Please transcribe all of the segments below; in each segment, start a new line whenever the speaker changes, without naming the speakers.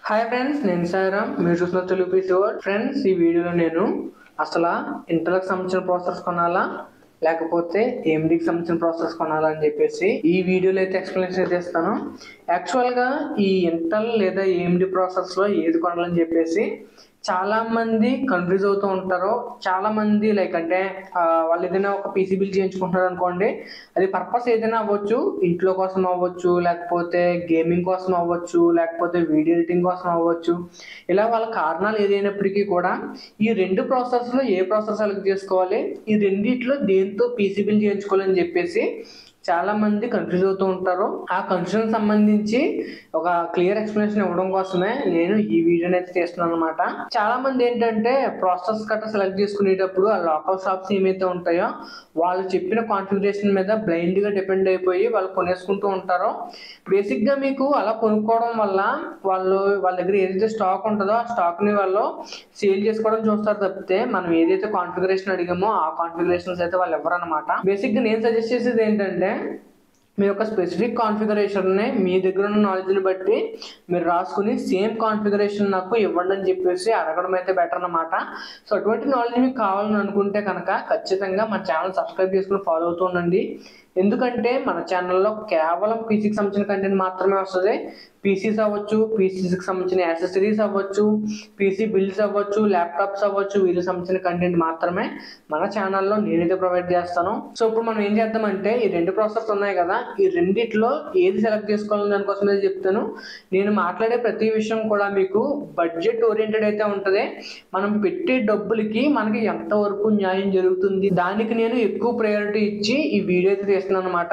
hi friends నేను సాయిరామ్ మీరు చూస్తున్న తెలుగు పీసీ వర్డ్ ఫ్రెండ్స్ ఈ వీడియోలో నేను అసలు ఇంటర్కి సంబంధించిన ప్రాసెస్ కొనాలా లేకపోతే ఏఎండికి సంబంధించిన ప్రాసెస్ కొనాలా అని చెప్పేసి ఈ వీడియోలో అయితే ఎక్స్ప్లెనేషన్ చేస్తాను యాక్చువల్గా ఈ ఇంటల్ లేదా ఏఎండి ప్రాసెస్లో ఏది కొనాలని చెప్పేసి చాలా మంది కన్ఫ్యూజ్ అవుతూ ఉంటారు చాలా మంది లైక్ అంటే ఆ, వాళ్ళు ఏదైనా ఒక పీసీ బిల్ చేయించుకుంటున్నారు అనుకోండి అది పర్పస్ ఏదైనా అవ్వచ్చు ఇంట్లో కోసం అవ్వచ్చు లేకపోతే గేమింగ్ కోసం అవ్వచ్చు లేకపోతే వీడియో ఎడిటింగ్ కోసం అవ్వచ్చు ఇలా వాళ్ళ కారణాలు ఏదైనప్పటికీ కూడా ఈ రెండు ప్రాసెస్లో ఏ ప్రాసెస్ సెలెక్ట్ చేసుకోవాలి ఈ రెండిట్లో దేంతో పీసీ బిల్ చేయించుకోవాలని చెప్పేసి చాలా మంది కన్ఫ్యూజ్ అవుతూ ఉంటారు ఆ కన్ఫ్యూజన్ సంబంధించి ఒక క్లియర్ ఎక్స్ప్లెనేషన్ ఇవ్వడం కోసమే నేను ఈ వీడియోని అయితే చేస్తున్నాను అనమాట చాలా మంది ఏంటంటే ప్రాసెస్ కట్ట సెలెక్ట్ చేసుకునేటప్పుడు ఆ లోకల్ షాప్స్ ఏమైతే ఉంటాయో వాళ్ళు చెప్పిన కాన్ఫిగరేషన్ మీద బ్లైండ్ గా డిపెండ్ అయిపోయి వాళ్ళు కొనేసుకుంటూ ఉంటారు బేసిక్ గా మీకు అలా కొనుక్కోవడం వల్ల వాళ్ళు వాళ్ళ దగ్గర ఏదైతే స్టాక్ ఉంటుందో ఆ స్టాక్ ని వాళ్ళు సేల్ చేసుకోవడం చూస్తారు తప్పితే మనం ఏదైతే కాన్ఫిగరేషన్ అడిగామో ఆ కాన్ఫిగరేషన్స్ అయితే వాళ్ళు ఎవరు అనమాట బేసిక్ గా నేను సజెస్ట్ చేసేది ఏంటంటే మీ యొక్క స్పెసిఫిక్ కాన్ఫిగరేషన్ని మీ దగ్గర ఉన్న నాలెడ్జ్ని బట్టి మీరు రాసుకుని సేమ్ కాన్ఫిగరేషన్ నాకు ఇవ్వండి అని చెప్పేసి అడగడం అయితే బెటర్ అన్నమాట సో అటువంటి నాలెడ్జ్ మీకు కావాలని అనుకుంటే కనుక ఖచ్చితంగా మన ఛానల్ సబ్స్క్రైబ్ చేసుకుని ఫాలో అవుతూ ఉండండి ఎందుకంటే మన ఛానల్లో కేవలం పీసీకి సంబంధించిన కంటెంట్ మాత్రమే వస్తుంది పీసీస్ అవ్వచ్చు పీసీస్కి సంబంధించిన యాక్సెసరీస్ అవ్వచ్చు పీసీ బిల్స్ అవ్వచ్చు ల్యాప్టాప్స్ అవ్వచ్చు వీటికి సంబంధించిన కంటెంట్ మాత్రమే మన ఛానల్లో నేనైతే ప్రొవైడ్ చేస్తాను సో ఇప్పుడు మనం ఏం చేద్దామంటే ఈ రెండు ప్రాసెస్ ఉన్నాయి కదా ఈ రెండిట్లో ఏది సెలెక్ట్ చేసుకోవాలని దానికోసం అయితే చెప్తాను నేను మాట్లాడే ప్రతి విషయం కూడా మీకు బడ్జెట్ ఓరియంటెడ్ అయితే ఉంటుంది మనం పెట్టే డబ్బులకి మనకి ఎంతవరకు న్యాయం జరుగుతుంది దానికి నేను ఎక్కువ ప్రయారిటీ ఇచ్చి ఈ వీడియో అయితే తీస్తున్నాను అనమాట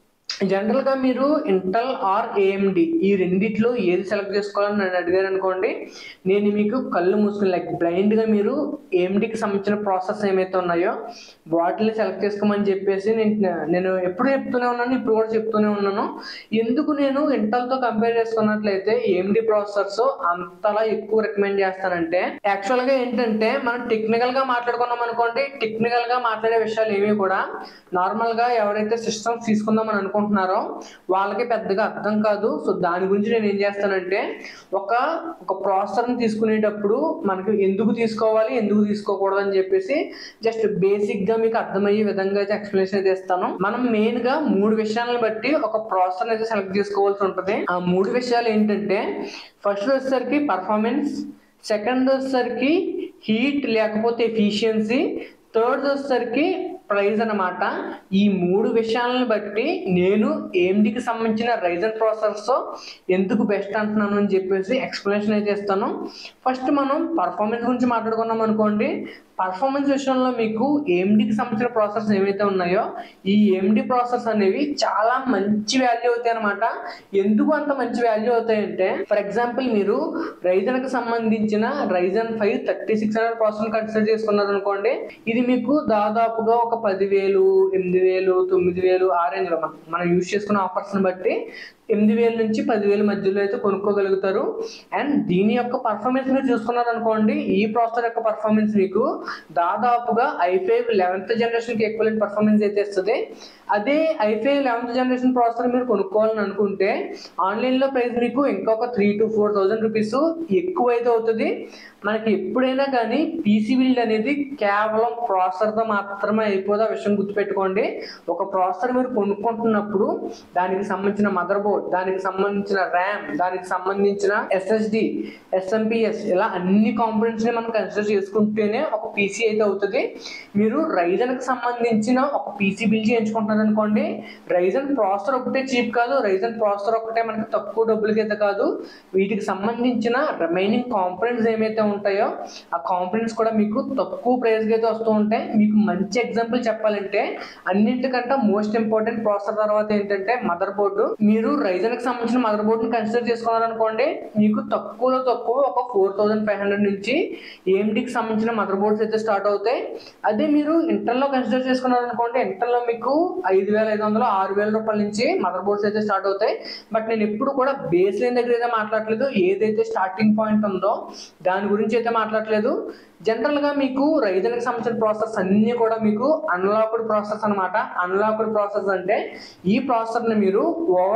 జనరల్గా మీరు ఇంటల్ ఆర్ ఏఎండి ఈ రెండిట్లో ఏది సెలెక్ట్ చేసుకోవాలని నన్ను అడిగారు అనుకోండి నేను మీకు కళ్ళు మూసుకుని లైక్ బ్లైండ్గా మీరు ఏఎండికి సంబంధించిన ప్రాసెస్ ఏమైతే ఉన్నాయో వాటిని సెలెక్ట్ చేసుకోమని చెప్పేసి నేను నేను ఎప్పుడు చెప్తూనే ఉన్నాను ఇప్పుడు కూడా చెప్తూనే ఉన్నాను ఎందుకు నేను ఇంటల్తో కంపేర్ చేసుకున్నట్లయితే ఏఎండి ప్రాసెసర్స్ అంతలా ఎక్కువ రికమెండ్ చేస్తానంటే యాక్చువల్గా ఏంటంటే మనం టెక్నికల్గా మాట్లాడుకున్నాం అనుకోండి టెక్నికల్గా మాట్లాడే విషయాలు ఏవి కూడా నార్మల్గా ఎవరైతే సిస్టమ్స్ తీసుకుందామని అనుకుంటున్నారో వాళ్ళకి పెద్దగా అర్థం కాదు సో దాని గురించి నేను ఏం చేస్తానంటే ఒక ఒక ప్రాసెసర్ని తీసుకునేటప్పుడు మనకి ఎందుకు తీసుకోవాలి ఎందుకు తీసుకోకూడదు అని చెప్పేసి జస్ట్ బేసిక్గా మీకు అర్థమయ్యే విధంగా అయితే ఎక్స్ప్లెనేషన్ అయితే ఇస్తాను మనం మెయిన్గా మూడు విషయాలను బట్టి ఒక ప్రాసెసర్ అయితే సెలెక్ట్ చేసుకోవాల్సి ఉంటుంది ఆ మూడు విషయాలు ఏంటంటే ఫస్ట్ వచ్చేసరికి పర్ఫార్మెన్స్ సెకండ్ వచ్చేసరికి హీట్ లేకపోతే ఎఫిషియన్సీ థర్డ్ వచ్చేసరికి ప్రైజ్ అన్నమాట ఈ మూడు విషయాలను బట్టి నేను ఏఎండికి సంబంధించిన రైజన్ ప్రాసెసర్స్ ఎందుకు బెస్ట్ అంటున్నాను అని చెప్పేసి ఎక్స్ప్లెనేషన్ అయితే ఇస్తాను ఫస్ట్ మనం పర్ఫార్మెన్స్ గురించి మాట్లాడుకున్నాం అనుకోండి పర్ఫార్మెన్స్ విషయంలో మీకు ఏఎండికి సంబంధించిన ప్రాసెస్ ఏవైతే ఉన్నాయో ఈ ఏఎండి ప్రాసెస్ అనేవి చాలా మంచి వాల్యూ అవుతాయి అనమాట ఎందుకు అంత మంచి వాల్యూ అవుతాయంటే ఫర్ ఎగ్జాంపుల్ మీరు రైజన్కి సంబంధించిన Ryzen five thirty six hundred process consider చేసుకున్నారు అనుకోండి ఇది మీకు దాదాపుగా ఒక పదివేలు ఎనిమిది వేలు తొమ్మిది వేలు ఆ రేంజ్లో మనం- మనం యూజ్ చేసుకున్న ఆఫర్స్ని బట్టి ఎనిమిది వేల నుంచి పదివేల మధ్యలో అయితే కొనుక్కోగలుగుతారు అండ్ దీని యొక్క పర్ఫార్మెన్స్ మీరు చూసుకున్నారు అనుకోండి ఈ ప్రాసెసర్ యొక్క పర్ఫార్మెన్స్ మీకు దాదాపుగా ఐ ఫైవ్ లెవెన్త్ జనరేషన్కి ఈక్వలెంట్ పర్ఫార్మెన్స్ అయితే ఇస్తుంది అదే I five eleventh generation processor మీరు కొనుక్కోవాలని అనుకుంటే ఆన్లైన్లో ప్రైస్ మీకు ఇంకొక three to four thousand rupees ఎక్కువ అయితే అవుతుంది మనకి ఎప్పుడైనా కానీ పీసీ బిల్డ్ అనేది కేవలం ప్రాసెసర్తో మాత్రమే అయిపోదు ఆ విషయం గుర్తుపెట్టుకోండి ఒక ప్రాసెసర్ మీరు కొనుక్కుంటున్నప్పుడు దానికి సంబంధించిన మదర్ బోర్డ్ దానికి సంబంధించిన ర్యామ్ దానికి సంబంధించిన ఎస్ఎస్డి ఎస్ఎంపిఎస్ ఇలా అన్ని కాంపోనెంట్స్ ని మనం కన్సిడర్ చేసుకుంటేనే ఒక పీసీ అయితే అవుతుంది మీరు రైజన్ కి సంబంధించిన ఒక పీసీ బిల్ చేయించుకుంటున్నారు అనుకోండి రైజన్ ప్రాసెసర్ ఒకటే చీప్ కాదు రైజన్ ప్రాసెసర్ ఒకటే మనకి తక్కువ డబ్బులకి అయితే కాదు వీటికి సంబంధించిన రిమైనింగ్ కాంపోనెంట్స్ ఏమైతే ఉంటాయో ఆ కాంపోనెంట్స్ కూడా మీకు తక్కువ ప్రైస్కి అయితే వస్తూ ఉంటాయి మీకు మంచి ఎగ్జాంపుల్ చెప్పాలంటే అన్నింటికంటే మోస్ట్ ఇంపార్టెంట్ ప్రాసెసర్ తర్వాత ఏంటంటే మదర్ బోర్డు మీరు రైజన్ కి సంబంధించిన మదర్ బోర్డుని కన్సిడర్ చేసుకున్నారనుకోండి మీకు తక్కువలో తక్కువ ఒక ఫోర్ థౌసండ్ ఫైవ్ హండ్రెడ్ నుంచి ఏఎండికి సంబంధించిన మదర్ బోర్డ్స్ అయితే స్టార్ట్ అవుతాయి అదే మీరు ఇంటర్లో కన్సిడర్ చేసుకున్నారనుకోండి ఇంటర్లో మీకు ఐదు వేల ఐదు వందలు ఆరు వేల రూపాయల నుంచి మదర్ బోర్డ్స్ అయితే స్టార్ట్ అవుతాయి బట్ నేను ఎప్పుడు కూడా బేస్ లైన్ దగ్గర అయితే మాట్లాడలేదు ఏదైతే స్టార్టింగ్ పాయింట్ ఉందో దాని గురించి అయితే మాట్లాడలేదు జనరల్ గా మీకు రైజన్ కి సంబంధించిన ప్రాసెస్ అన్ని కూడా మీకు అన్లాక్డ్ ప్రాసెస్ అన్నమాట అన్లాక్డ్ ప్రాసెస్ అంటే ఈ ప్రాసెసర్ ని మీరు ఓవర్ క్లాక్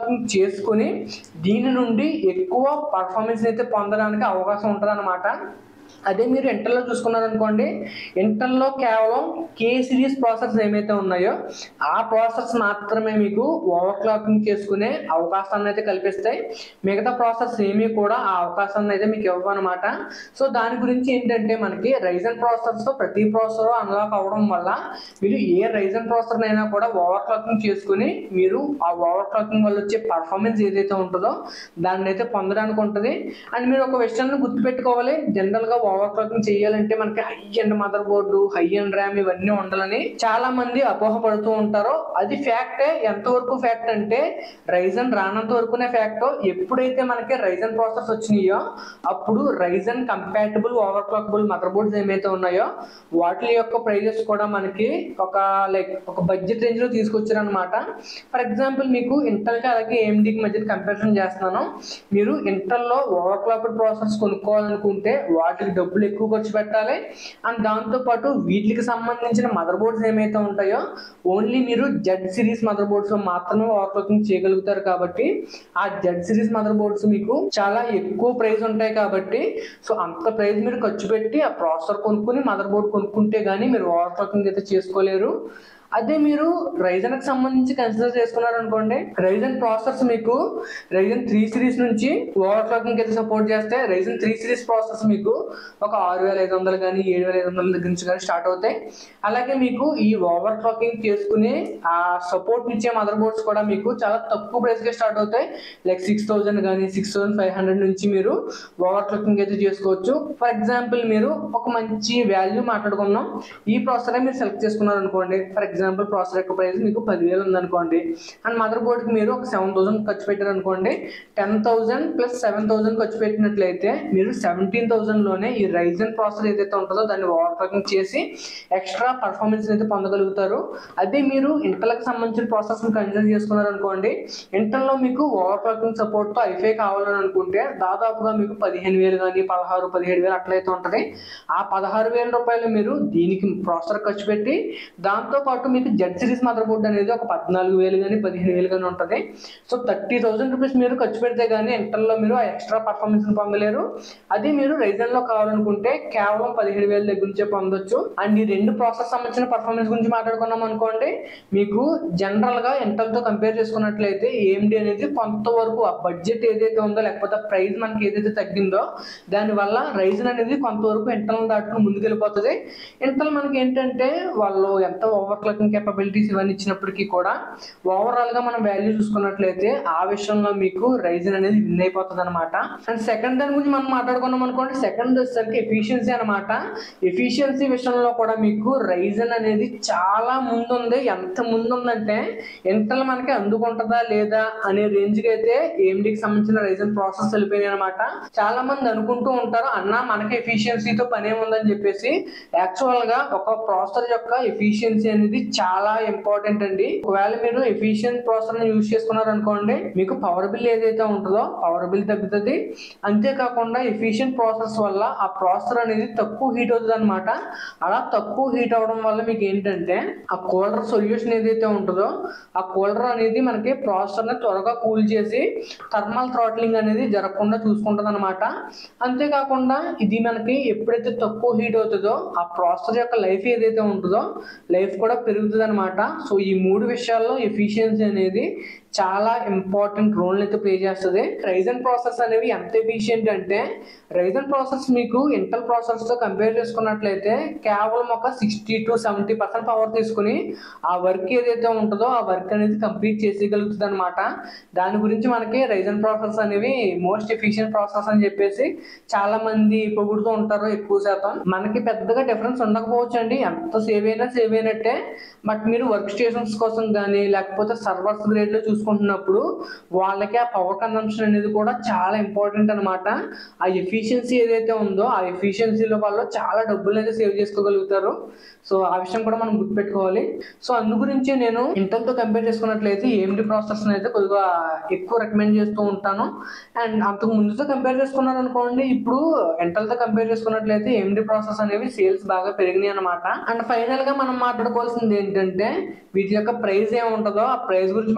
క్లాకింగ్ చేసుకుని దీని నుండి ఎక్కువ పర్ఫార్మెన్స్ అయితే పొందడానికి అవకాశం ఉంటుంది అదే మీరు ఇంటర్లో చూసుకున్నారనుకోండి ఇంటర్లో కేవలం కే సిరీస్ ప్రాసెస్ ఏమైతే ఉన్నాయో ఆ ప్రాసెస్ మాత్రమే మీకు ఓవర్ క్లాకింగ్ చేసుకునే అవకాశాన్ని అయితే కల్పిస్తాయి మిగతా ప్రాసెస్ ఏమీ కూడా ఆ అవకాశాన్ని అయితే మీకు ఇవ్వనమాట సో దాని గురించి ఏంటంటే మనకి రైజన్ ప్రాసెసర్తో ప్రతి ప్రాసెసర్ అన్లాక్ అవ్వడం వల్ల మీరు ఏ రైజన్ ప్రాసెసర్ అయినా కూడా ఓవర్ క్లాకింగ్ చేసుకుని మీరు ఆ ఓవర్ క్లాకింగ్ వల్ల వచ్చే పర్ఫార్మెన్స్ ఏదైతే ఉంటుందో దాన్ని అయితే పొందడానికి ఉంటుంది అండ్ మీరు ఒక విషయాన్ని గుర్తుపెట్టుకోవాలి జనరల్ గా ఓవర్ క్లాకింగ్ చేయాలంటే మనకి high end motherboard high end RAM ఇవన్నీ ఉండాలని చాలా మంది అపోహపడుతూ ఉంటారు అది ఫ్యాక్టే ఎంతవరకు ఫ్యాక్ట్ అంటే రైజన్ రానంత వరకునే ఫ్యాక్ట్ ఎప్పుడైతే మనకి రైజన్ ప్రాసెస్ వచ్చినాయో అప్పుడు Ryzen compatible overclockable motherboards ఏమైతే ఉన్నాయో వాటి యొక్క ప్రైజెస్ కూడా మనకి ఒక లైక్ ఒక బడ్జెట్ రేంజ్ లో తీసుకొచ్చారనమాట ఫర్ ఎగ్జాంపుల్ మీకు ఇంటల్ కి అలాగే ఏఎండికి మధ్య కంపారిజన్ చేస్తున్నాను మీరు ఇంటల్ లో ఓవర్ క్లాక్డ్ ప్రాసెస్ కొనుక్కోవాలనుకుంటే వాటికి డబ్బులు ఎక్కువ ఖర్చు పెట్టాలి అండ్ దాంతో పాటు వీటికి సంబంధించిన మదర్ బోర్డ్స్ ఏమైతే ఉంటాయో ఓన్లీ మీరు జెడ్ సిరీస్ మదర్ బోర్డ్స్ లో మాత్రమే ఓవర్ క్లాకింగ్ చేయగలుగుతారు కాబట్టి ఆ జెడ్ సిరీస్ మదర్ బోర్డ్స్ మీకు చాలా ఎక్కువ ప్రైస్ ఉంటాయి కాబట్టి సో అంత ప్రైస్ మీరు ఖర్చు పెట్టి ఆ ప్రాసెసర్ కొనుక్కుని మదర్ బోర్డ్ కొనుక్కుంటే గానీ మీరు ఓవర్ క్లాకింగ్ అయితే చేసుకోలేరు అదే మీరు రైజన్ కి సంబంధించి కన్సిడర్ చేసుకున్నారనుకోండి రైజన్ ప్రాసెసర్స్ మీకు రైజన్ త్రీ సిరీస్ నుంచి ఓవర్ క్లాకింగ్ అయితే సపోర్ట్ చేస్తే రైజన్ త్రీ సిరీస్ ప్రాసెస్ మీకు ఒక ఆరు వేల ఐదు వందలు కానీ ఏడు వేల ఐదు వందల దగ్గర నుంచి కానీ స్టార్ట్ అవుతాయి అలాగే మీకు ఈ ఓవర్ క్లాకింగ్ చేసుకునే ఆ సపోర్ట్ ఇచ్చే మదర్ బోర్డ్స్ కూడా మీకు చాలా తక్కువ ప్రైస్ గా స్టార్ట్ అవుతాయి లైక్ సిక్స్ థౌసండ్ కానీ సిక్స్ థౌసండ్ ఫైవ్ హండ్రెడ్ నుంచి మీరు ఓవర్ క్లాకింగ్ అయితే చేసుకోవచ్చు ఫర్ ఎగ్జాంపుల్ మీరు ఒక మంచి వాల్యూ మాట్లాడుకుందాం ఈ ప్రాసెసర్ మీరు సెలెక్ట్ చేసుకున్నారు అనుకోండి ఫర్ ఎగ్జాంపుల్ ప్రాసెసర్ యొక్క ప్రైస్ మీకు పదివేలు ఉందనుకోండి అండ్ మదర్ బోర్డ్కి మీరు ఒక సెవెన్ థౌసండ్ ఖర్చు పెట్టారు అనుకోండి ten thousand plus seven thousand ఖర్చు పెట్టినట్లయితే మీరు సెవెంటీన్ థౌసండ్లోనే ఈ రైజన్ ప్రాసెసర్ ఏదైతే ఉంటుందో దాన్ని ఓవర్ క్లాకింగ్ చేసి ఎక్స్ట్రా పర్ఫార్మెన్స్ అయితే పొందగలుగుతారు అదే మీరు ఇంటర్కి సంబంధించిన ప్రాసెస్ని కన్సిడర్ చేసుకున్నారు అనుకోండి ఇంటర్లో మీకు ఓవర్ క్లాకింగ్ సపోర్ట్తో ఐఫై కావాలని అనుకుంటే దాదాపుగా మీకు పదిహేను వేలు కానీ పదహారు పదిహేడు వేలు అట్లయితే ఉంటుంది ఆ పదహారు వేల రూపాయలు మీరు దీనికి ప్రాసెసర్ ఖర్చు పెట్టి దాంతో పాటు మీకు జెడ్ సిరీస్ మదర్ బోర్డ్ అనేది ఒక పద్నాలుగు వేలు కానీ పదిహేను వేలు కానీ ఉంటుంది సో థర్టీ థౌసండ్ రూపీస్ మీరు ఖర్చు పెడితే కానీ ఇంటర్లో మీరు ఆ ఎక్స్ట్రా పర్ఫార్మెన్స్ పొందలేరు అది మీరు రైజన్ లో కావాలనుకుంటే కేవలం పదిహేడు వేల దగ్గర నుంచే పొందొచ్చు అండ్ ఈ రెండు ప్రాసెస్ సంబంధించిన పర్ఫార్మెన్స్ గురించి మాట్లాడుకున్నాం అనుకోండి మీకు జనరల్ గా ఇంటర్ తో కంపేర్ చేసుకున్నట్లయితే ఏఎండి అనేది కొంతవరకు ఆ బడ్జెట్ ఏదైతే ఉందో లేకపోతే ప్రైస్ మనకి ఏదైతే తగ్గిందో దానివల్ల రైజన్ అనేది కొంతవరకు ఇంటర్నల్ దాటుకుని ముందుకెళ్ళిపోతుంది ఇంటర్నల్ మనకి ఏంటంటే వాళ్ళు ఎంత ఓవర్ క్లాకింగ్ కేపబిలిటీస్ ఇవన్నీ ఇచ్చినప్పటికీ కూడా ఓవరాల్ గా మనం వాల్యూ చూసుకున్నట్లయితే ఆ విషయంలో మీకు రైజన్ అనేది విన్ అయిపోతుంది అనమాట అండ్ సెకండ్ దాని గురించి మనం మాట్లాడుకున్నాం అనుకోండి సెకండ్ వచ్చేసరికి ఎఫిషియన్సీ అనమాట ఎఫిషియన్సీ విషయంలో కూడా మీకు రైజన్ అనేది చాలా ముందుంది ఎంత ముందుందంటే ఇంటర్నల్ మనకి అందుకుంటుందా లేదా అనే రేంజ్ కి అయితే ఏఎండికి సంబంధించిన రైజన్ ప్రాసెస్ వెళ్ళిపోయినాయి అనమాట చాలా మంది అనుకుంటూ ఉంటారు అన్న మనకి ఎఫిషియన్సీతో పని ఏముందని చెప్పేసి యాక్చువల్ గా ఒక ప్రాసెసర్ యొక్క ఎఫిషియన్సీ అనేది చాలా ఇంపార్టెంట్ అండి ఒకవేళ మీరు ఎఫిషియెంట్ ప్రాసెసర్ యూజ్ చేసుకున్నారు అనుకోండి మీకు పవర్ బిల్ ఏదైతే ఉంటుందో పవర్ బిల్ తగ్గుతుంది అంతేకాకుండా ఎఫిషియెంట్ ప్రాసెస్ వల్ల ఆ ప్రాసెసర్ అనేది తక్కువ హీట్ అవుతుంది అనమాట అలా తక్కువ హీట్ అవడం వల్ల మీకు ఏంటంటే ఆ కూలర్ సొల్యూషన్ ఏదైతే ఉంటుందో ఆ కూలర్ అనేది మనకి ప్రాసెసర్ ని త్వరగా కూల్ చేసి థర్మల్ థ్రాట్లింగ్ అనేది జరగకుండా చూసుకుంటుంది అనమాట అంతేకాకుండా ఇది మనకి ఎప్పుడైతే తక్కువ హీట్ అవుతుందో ఆ ప్రాసెసర్ యొక్క లైఫ్ ఏదైతే ఉంటుందో లైఫ్ కూడా పెరుగుతుంది అనమాట సో ఈ మూడు విషయాల్లో ఎఫిషియన్సీ అనేది చాలా ఇంపార్టెంట్ రోల్ అయితే ప్లే చేస్తుంది రైజన్ ప్రాసెస్ అనేవి ఎంత ఎఫిషియెంట్ అంటే రైజన్ ప్రాసెస్ మీకు ఇంటర్ ప్రాసెస్ తో కంపేర్ చేసుకున్నట్లయితే కేవలం ఒక sixty to seventy percent power తీసుకుని ఆ వర్క్ ఏదైతే ఉంటుందో ఆ వర్క్ అనేది కంప్లీట్ చేసేయగలుగుతుంది అనమాట దాని గురించి మనకి రైజన్ ప్రాసెస్ అనేవి మోస్ట్ ఎఫిషియెంట్ ప్రాసెస్ అని చెప్పేసి చాలా మంది పొగుడుతూ ఉంటారు ఎక్కువ శాతం మనకి పెద్దగా డిఫరెన్స్ ఉండకపోవచ్చు అండి ఎంత సేవ్ అయినా సేవ్ అయినట్టే బట్ మీరు వర్క్ స్టేషన్స్ కోసం కానీ లేకపోతే సర్వర్స్ గ్రేడ్ లో చూసుకుంటున్నప్పుడు వాళ్ళకి ఆ పవర్ కన్సంప్షన్ అనేది కూడా చాలా ఇంపార్టెంట్ అనమాట ఆ ఎఫిషియన్సీ ఏదైతే ఉందో ఆ ఎఫిషియన్సీలో వాళ్ళు చాలా డబ్బులు అయితే సేవ్ చేసుకోగలుగుతారు సో ఆ విషయం కూడా మనం గుర్తుపెట్టుకోవాలి సో అందు గురించి నేను ఇంటర్ తో కంపేర్ చేసుకున్నట్లయితే ఏఎండి ప్రాసెస్ అయితే కొద్దిగా ఎక్కువ రికమెండ్ చేస్తూ ఉంటాను అండ్ అంతకు ముందుతో కంపేర్ చేసుకున్నారు అనుకోండి ఇప్పుడు ఇంటర్ తో కంపేర్ చేసుకున్నట్లయితే ఏఎండి ప్రాసెస్ అనేవి సేల్స్ బాగా పెరిగినాయి అనమాట అండ్ ఫైనల్ గా మనం మాట్లాడుకోవాల్సింది ఏంటంటే వీటి యొక్క ప్రైస్ ఏముంటుందో ఆ ప్రైస్ గురించి మాట్లాడుకోవాలన్నమాట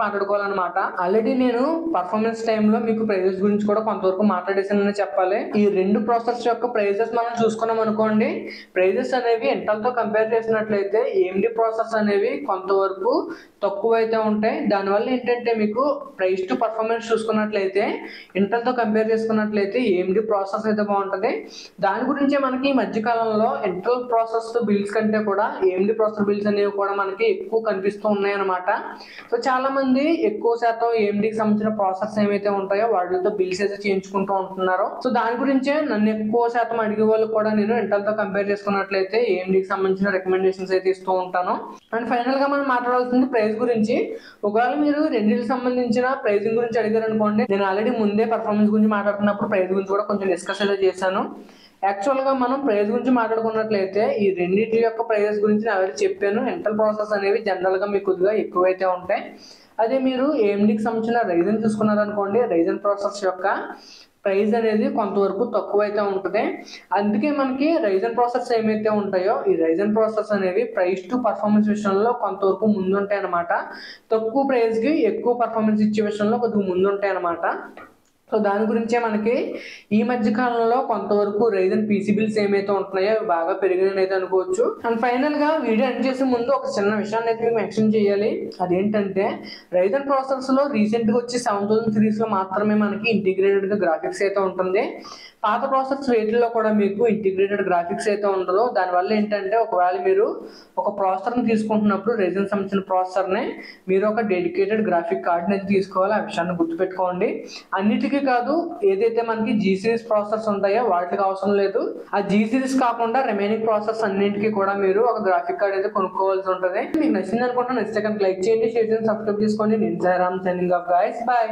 అనమాట ఆల్రెడీ నేను పర్ఫార్మెన్స్ టైంలో మీకు ప్రైజెస్ గురించి కూడా కొంతవరకు మాట్లాడేసానని చెప్పాలి ఈ రెండు ప్రాసెస్ యొక్క ప్రైజెస్ మనం చూసుకున్నాం అనుకోండి ప్రైజెస్ అనేవి ఇంటల్ తో కంపేర్ చేసినట్లయితే ఏఎండి ప్రాసెస్ అనేవి కొంతవరకు తక్కువ అయితే ఉంటాయి దానివల్ల ఏంటంటే మీకు ప్రైస్ టు పర్ఫార్మెన్స్ చూసుకున్నట్లయితే ఇంటల్ తో కంపేర్ చేసుకున్నట్లయితే ఏఎండి ప్రాసెస్ అయితే బాగుంటది దాని గురించే మనకి ఈ మధ్య కాలంలో ఇంటల్ ప్రాసెస్ బిల్స్ కంటే కూడా ఏఎండి ప్రాసెసర్ బిల్స్ అనేవి కూడా మనకి ఎక్కువ కనిపిస్తూ ఉన్నాయి అనమాట సో చాలా మంది ఎక్కువ శాతం ఏఎండికి సంబంధించిన ప్రాసెస్ ఏవైతే ఉంటాయో వాటితో బిల్స్ అయితే చేయించుకుంటూ ఉంటున్నారు సో దాని గురించే నన్ను ఎక్కువ శాతం అడిగే వాళ్ళు కూడా నేను ఇంటల్ తో కంపేర్ చేసుకున్నట్లయితే ఏఎండికి సంబంధించిన రికమెండేషన్స్ అయితే ఇస్తూ ఉంటాను అండ్ ఫైనల్ గా మనం మాట్లాడాల్సింది ప్రైస్ గురించి ఒకవేళ మీరు రెండింటికి సంబంధించిన ప్రైసింగ్ గురించి అడిగారు అనుకోండి నేను ఆల్రెడీ ముందే పర్ఫార్మెన్స్ గురించి మాట్లాడుతున్నప్పుడు ప్రైస్ గురించి కూడా కొంచెం డిస్కస్ అయితే చేశాను యాక్చువల్ గా మనం ప్రైస్ గురించి మాట్లాడుకున్నట్లయితే ఈ రెండింటి యొక్క ప్రైజెస్ గురించి నేను ఆల్రెడీ చెప్పాను ఇంటల్ ప్రాసెస్ అనేవి జనరల్ గా మీకు కొద్దిగా ఎక్కువైతే ఉంటాయి అదే మీరు ఏఎండికి సంబంధించిన రైజన్ చూసుకున్నారనుకోండి రైజన్ ప్రాసెస్ యొక్క ప్రైస్ అనేది కొంతవరకు తక్కువ అయితే ఉంటుంది అందుకే మనకి రైజన్ ప్రాసెస్ ఏమైతే ఉంటాయో ఈ రైజన్ ప్రాసెస్ అనేవి ప్రైస్ టు పర్ఫార్మెన్స్ విషయంలో కొంతవరకు ముందుంటాయి అనమాట తక్కువ ప్రైస్ కి ఎక్కువ పర్ఫార్మెన్స్ ఇచ్చే విషయంలో కొద్దిగా ముందుంటాయి అనమాట సో దాని గురించే మనకి ఈ మధ్య కాలంలో కొంతవరకు రైజన్ పీసీ బిల్స్ ఏమైతే ఉంటున్నాయో అవి బాగా పెరిగినాయి అయితే అనుకోవచ్చు అండ్ ఫైనల్ గా వీడియో ఎండ్ చేసే ముందు ఒక చిన్న విషయాన్ని అయితే మీకు మెన్షన్ చేయాలి అదేంటంటే రైజన్ ప్రాసెస్ లో రీసెంట్ గా వచ్చి సెవెన్ థౌసండ్ సిరీస్ లో మాత్రమే మనకి ఇంటిగ్రేటెడ్ గా గ్రాఫిక్స్ అయితే ఉంటుంది పాత ప్రాసెస్ వేటిల్లో కూడా మీకు ఇంటిగ్రేటెడ్ గ్రాఫిక్స్ అయితే ఉండదు దానివల్ల ఏంటంటే ఒకవేళ మీరు ఒక ప్రాసెసర్ని తీసుకుంటున్నప్పుడు రైజన్ సంబంధించిన ప్రాసెసర్ని మీరు ఒక డెడికేటెడ్ గ్రాఫిక్ కార్డ్ని అయితే తీసుకోవాలి ఆ విషయాన్ని గుర్తుపెట్టుకోండి అన్నిటికీ కాదు ఏదైతే మనకి జీ సిరీస్ ప్రాసెసర్స్ ఉంటాయో వాటికి అవసరం లేదు ఆ జీ సిరీస్ కాకుండా రిమైనింగ్ ప్రాసెస్ అన్నింటికి కూడా మీరు ఒక గ్రాఫిక్ కార్డ్ అయితే కొనుక్కోవాల్సి ఉంటుంది మీకు నచ్చింది అనుకుంటున్నాను నచ్చితే కనుక లైక్ చేయండి షేర్ చేయండి సబ్స్క్రైబ్ చేసుకోండి నేను సారామ్ సైనింగ్ ఆఫ్ గాయస్ బాయ్